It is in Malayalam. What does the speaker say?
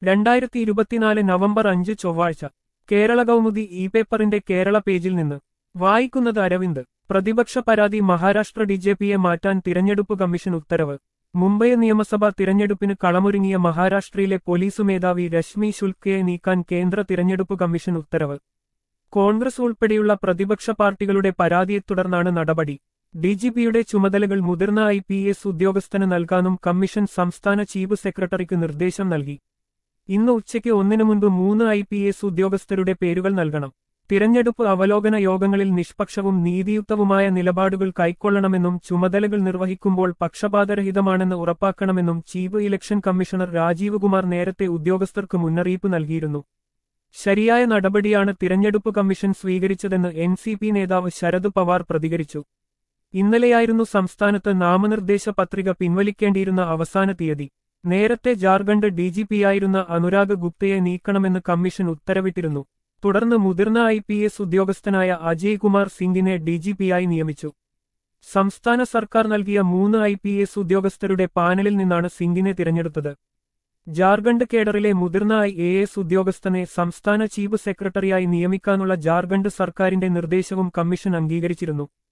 രണ്ടായിരത്തി ഇരുപത്തിനാല് നവംബർ അഞ്ച് ചൊവ്വാഴ്ച കേരള കൗമുദി ഇ പേപ്പറിന്റെ കേരള പേജിൽ നിന്ന് വായിക്കുന്നത് അരവിന്ദ് പ്രതിപക്ഷ പരാതി മഹാരാഷ്ട്ര ഡിജെപിയെ മാറ്റാൻ തിരഞ്ഞെടുപ്പ് കമ്മീഷൻ ഉത്തരവ് മുംബൈ നിയമസഭാ തിരഞ്ഞെടുപ്പിന് കളമൊരുങ്ങിയ മഹാരാഷ്ട്രയിലെ പോലീസ് മേധാവി രശ്മി ശുൽക്കയെ നീക്കാൻ കേന്ദ്ര തിരഞ്ഞെടുപ്പ് കമ്മീഷൻ ഉത്തരവ് കോൺഗ്രസ് ഉൾപ്പെടെയുള്ള പ്രതിപക്ഷ പാർട്ടികളുടെ പരാതിയെ തുടർന്നാണ് നടപടി ഡിജിപിയുടെ ചുമതലകൾ മുതിർന്ന ഐ പി എസ് ഉദ്യോഗസ്ഥന് നൽകാനും കമ്മീഷൻ സംസ്ഥാന ചീഫ് സെക്രട്ടറിക്ക് നിർദ്ദേശം നൽകി ഇന്ന് ഉച്ചയ്ക്ക് ഒന്നിനു മുൻപ് മൂന്ന് ഐ പി എസ് ഉദ്യോഗസ്ഥരുടെ പേരുകൾ നൽകണം തിരഞ്ഞെടുപ്പ് അവലോകന യോഗങ്ങളിൽ നിഷ്പക്ഷവും നീതിയുക്തവുമായ നിലപാടുകൾ കൈക്കൊള്ളണമെന്നും ചുമതലകൾ നിർവഹിക്കുമ്പോൾ പക്ഷപാതരഹിതമാണെന്ന് ഉറപ്പാക്കണമെന്നും chief election commissioner Rajiv Kumar നേരത്തെ ഉദ്യോഗസ്ഥർക്ക് മുന്നറിയിപ്പ് നൽകിയിരുന്നു ശരിയായ നടപടിയാണ് തിരഞ്ഞെടുപ്പ് കമ്മീഷൻ സ്വീകരിച്ചതെന്ന് എൻ സി പി നേതാവ് ശരത് പവാർ പ്രതികരിച്ചു ഇന്നലെയായിരുന്നു സംസ്ഥാനത്ത് നാമനിർദ്ദേശ പത്രിക പിൻവലിക്കേണ്ടിയിരുന്ന അവസാന തീയതി നേരത്തെ ജാർഖണ്ഡ് ഡിജിപിയായിരുന്ന അനുരാഗ് ഗുപ്തയെ നീക്കണമെന്ന് കമ്മീഷൻ ഉത്തരവിട്ടിരുന്നു തുടർന്ന് മുതിർന്ന ഐ പി എസ് ഉദ്യോഗസ്ഥനായ അജയ് കുമാർ സിംഗിനെ ഡിജിപിയായി നിയമിച്ചു സംസ്ഥാന സർക്കാർ നൽകിയ മൂന്ന് ഐ പി എസ് ഉദ്യോഗസ്ഥരുടെ പാനലിൽ നിന്നാണ് സിംഗിനെ തിരഞ്ഞെടുത്തത് ജാർഖണ്ഡ് കേഡറിലെ മുതിർന്ന ഐ എ എസ് ഉദ്യോഗസ്ഥനെ സംസ്ഥാന ചീഫ് സെക്രട്ടറിയായി നിയമിക്കാനുള്ള ജാർഖണ്ഡ് സർക്കാരിന്റെ നിർദ്ദേശവും കമ്മീഷൻ അംഗീകരിച്ചിരുന്നു